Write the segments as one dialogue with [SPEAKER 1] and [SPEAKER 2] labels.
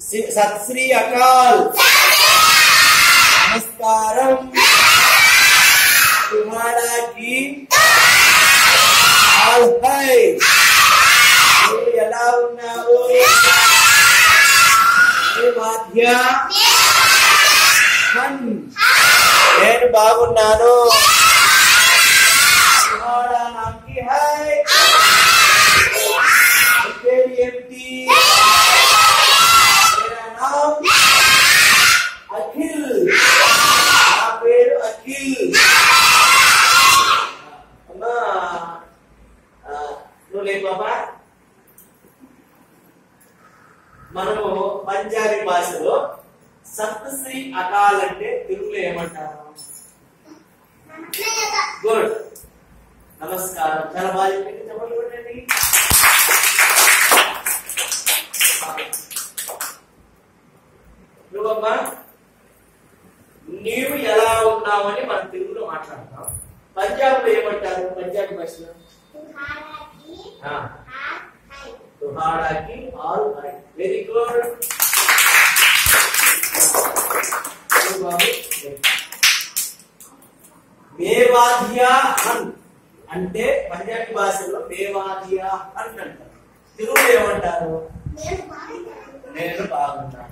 [SPEAKER 1] C- సత్ శ్రీ అకాల్ నమస్కారం తుమారా కి ఆల్ హై నువ్వు ఎలా ఉన్నావు ఏ మాధ్య హన్. నేను బాగున్నాను తుమారా నామ్ కి హై నీ పేరు ఏమిటి मेरा नाम అఖిల్ నా పేరు అఖిల్ అమ్మా ఆ, నువ్వు లేదు బాబా మనము పంజాబీ భాషలో సప్తశ్రీ అకాల్ అంటే తెలుగులో ఏమంటారు గుడ్ నమస్కారం చాలా బాగా చెప్పింది చెప్పండి కొట్టండి. నువ్వమ్మా నీవు ఎలా ఉన్నావని మనం తెలుగులో మాట్లాడతాం పంజాబ్ లో ఏమంటారు పంజాబీ భాషలో ఆ, తుహాడాకి ఆల్ వెరీ గుడ్ బాబు మేవాధియా హన్ అంటే పంజాబీ భాషలో మేవాధియా హన్ అంటారు తెలుగులో ఏమంటారు నేను బాగున్నాను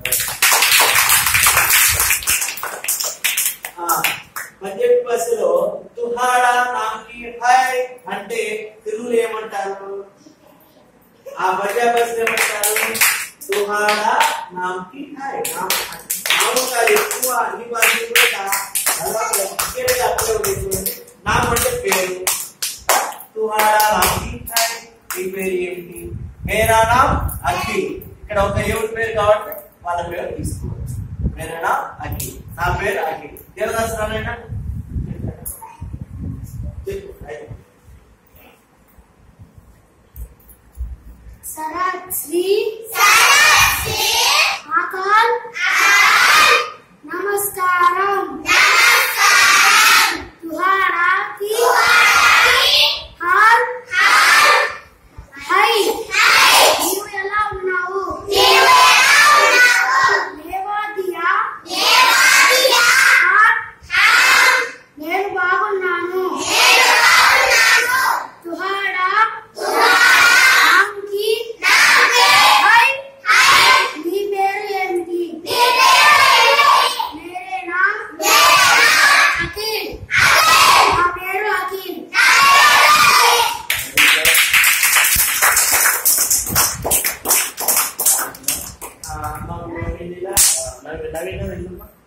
[SPEAKER 1] ఆ, పంజాబీ భాషలో తుహాడా నాకి హై అంటే తెలుగులో ఏమంటారు ఆ పంజాబీ భాషలో ఏమంటారు తుహాడా నాకి హై నామ్ నామగా ఎక్కువ అన్ని భాషలు కూడా దాదాపు ఒకేలాగా అప్పుడే ఉండేటువంటి నామ్ అంటే పేరు తుహాడా నాకి హై ఈ పేరు ఏమిటి మేరా నామ్ అఖిల్ ఇక్కడ ఒక ఏమిటి పేరు కాబట్టి వాళ్ళ పేరు తీసుకోవచ్చు మేరా నామ్ అఖిల్ నా పేరు అఖిల్ దేవదాస్ రానైనా చెప్పు అయితే.
[SPEAKER 2] శరత్ శ్రీ ఆకాల్ నమస్కారం తుహారా కి హాల్ హై నీవు ఎలా ఉన్నావు దేవాదియా హాట్ నేను బాగున్నాను తుహాడా నామ్కి హై నీ పేరు ఏమిటి మేరే నామ్ అఖిల్ నా పేరు అఖిల్
[SPEAKER 1] ఆ, అమ్మ, నువ్వు వెళ్ళిలా? ఆ, నవీన్ నవీన్ వెళ్ళమ్మా